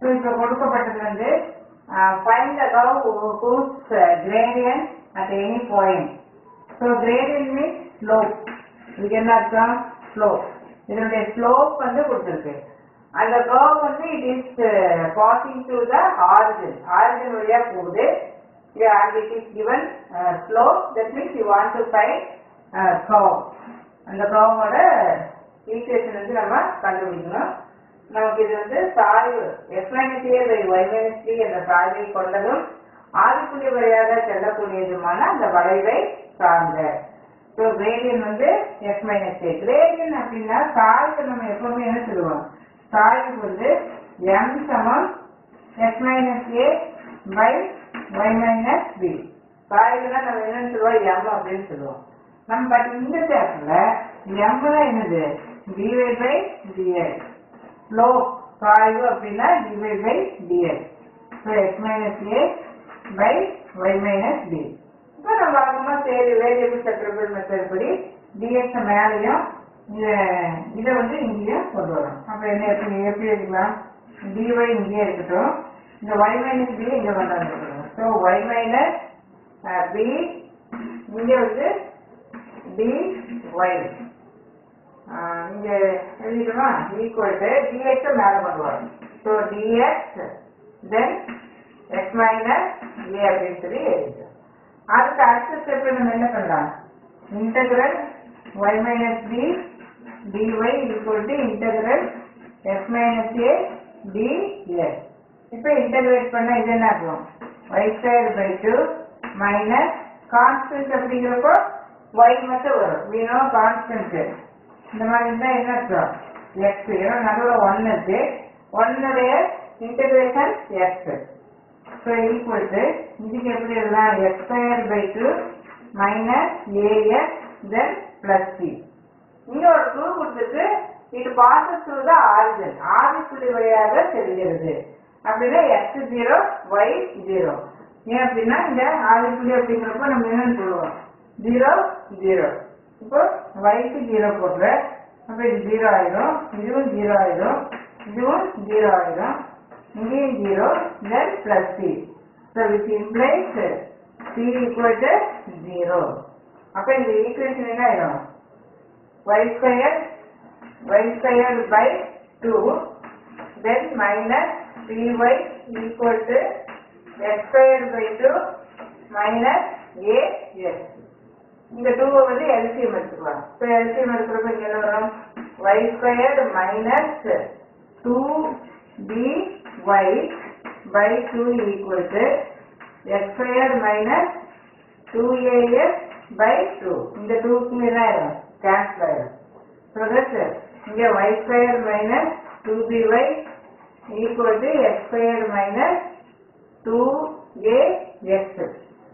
so இப்போ கொடுக்கப்பட்டது வந்து find the curve whose gradient at any point so gradient means slope இது என்ன அர்த்தம் ஸ்லோப் இதனுடைய ஸ்லோப் வந்து கொடுத்துருக்கு அந்த கர்வ் வந்து it is passing to the origin origin வழியா போகுது Yeah, and it is given uh, slope that means you want to find uh, curve அந்த கர்வோட ஈக்குவேஷன் வந்து நம்ம கண்டுபிடிக்கணும் நமக்கு இது வந்து சாய்வு x minus a by y minus d என்ற சாய்வை கொண்டதும் ஆதிப்புள்ளி வழியாக செல்லக்கூடியதுமான அந்த வளைவை சார்ந்த ஸோ கிரேடியன் வந்து எஸ் மைனஸ் ஏ கிரேடியன் அப்படின்னா சாய்வு நம்ம எப்பவுமே என்ன சொல்லுவோம் சாய்வு வந்து எம் சமம் x minus a by y minus b சாய்வுனா நம்ம என்னன்னு சொல்லுவோம் எம் அப்படின்னு சொல்லுவோம் நம்ம பட் இந்த சாப்டர்ல எம்ல என்னது டிவை பை டிஎக்ஸ் ஸ்லோ சாய்வு அப்படின்னா dy by dx so x minus a by y minus b இப்போ நம்ம வழக்கமாக சரி வேரியபிள் செப்பரபிள் மெத்தட் படி டிஎக்ஸ் மேலேயும் இத- இதை வந்து இங்கேயும் கொண்டு வரும் அப்போ என்ன எப்படி எப்படி எடுக்கலாம் டிஒய் இங்கேயே இருக்கட்டும் இந்த ஒய் மைனஸ் பி இங்கே கொண்டு வந்துருக்கணும் ஸோ ஒய் மைனஸ் பி இங்கே வந்து டி ஒய் இங்க எழுதிட்டுமா ஈக்குவல் டு டிஎக்ஸ் மேல கொண்டு வரும் so dx then x minus a அப்படின்னு சொல்லி எழுதிட்டோம் அதுக்கு அடுத்த ஸ்டெப் நம்ம என்ன பண்ணலாம் integral y minus b dy equal to integral x minus a dx இப்போ இன்டகிரேட் பண்ணா இது என்ன ஆகும் y square by two minus constant அப்படிங்கிறப்போ ஒய் மட்டும் வரும் வீணோ கான்ஸ்டன்ட் இந்த மாதிரி இருந்தா என்ன அர்த்தம் எக்ஸ் ஏன்னா நடுவில் ஒன் இருக்கு ஒன்னுடைய integration x so equal to இதுக்கு எப்படி எழுதலாம் x square by two minus ax then plus c இங்க ஒரு க்ளூ கொடுத்துருக்கு இது பாசஸ் த்ரூ த ஆரிஜின் ஆதி புள்ளி வழியாக செல்கிறது அப்படின்னா எக்ஸ் ஜீரோ ஒய் ஜீரோ ஏன் அப்படின்னா இந்த ஆதி புள்ளி அப்படிங்கிறப்போ நம்ம என்னன்னு சொல்லுவோம் ஜீரோ ஜீரோ இப்போ ஒய்க்கு ஜீரோ போட்டுற அப்போ இது ஜீரோ ஆயிடும் இதுவும் ஜீரோ ஆயிடும் இதுவும் ஜீரோ ஆயிடும் இங்கேயும் zero then plus c so which implies c equal to zero அப்போ இந்த ஈக்குவேஷன் என்ன ஆயிடும் y square y square by 2 then minus 3y equal to x square by 2 minus a s இந்த 2 வந்து LCM எடுத்துக்கலாம் இப்போ LCM எடுக்கிறப்ப இங்க என்ன வரும் y square minus 2by by 2 equal to x square minus 2as by 2 இந்த 2 க்கு என்ன ஆயிடும் கேன்சல் ஆயிடும் ஸோ தட் இங்கே y square minus two b y equal to x square minus two a x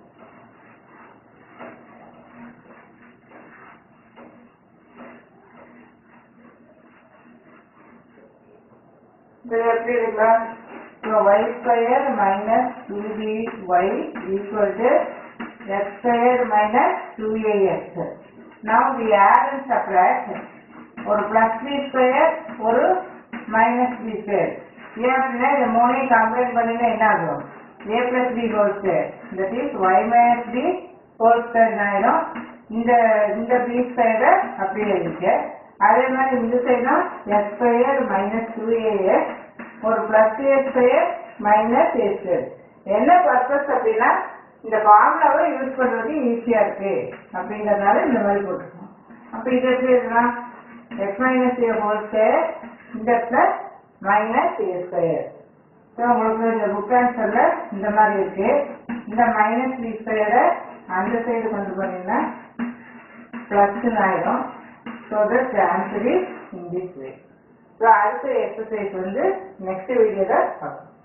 இது எப்படி இருக்கலாம் ஸோ y square minus two b y equal to x square minus two a x now we add and subtract ஒரு plus b square ஒரு minus b square ஏன் அப்படின்னா இந்த மூணையும் கம்பைன் பண்ணினா என்ன ஆகும் a plus b whole square that is y minus b whole square ஆயிடும் இந்த இந்த பி ஸ்கொயரை அப்படியே இருக்கு அதே மாதிரி இந்த சைடும் x square minus two ax ஒரு plus a square minus a square என்ன பர்பஸ் அப்படின்னா இந்த ஃபார்முலாவை யூஸ் பண்றது ஈஸியா இருக்கு அப்படிங்கறதுனால இந்த மாதிரி போட்டுருக்கோம் அப்ப இது எப்படி இருக்கலாம் x minus a whole square இந்த plus minus a square so உங்களுக்கு இந்த புக் ஆன்சர்ல இந்த மாதிரி இருக்கு இந்த மைனஸ் பி ஸ்கொயரை அந்த சைடு கொண்டு போனீங்கன்னா பிளஸ் ஆயிடும் so that answer is in this way so அடுத்த எக்ஸசைஸ் வந்து நெக்ஸ்ட் வீடியோவில் பார்க்கலாம்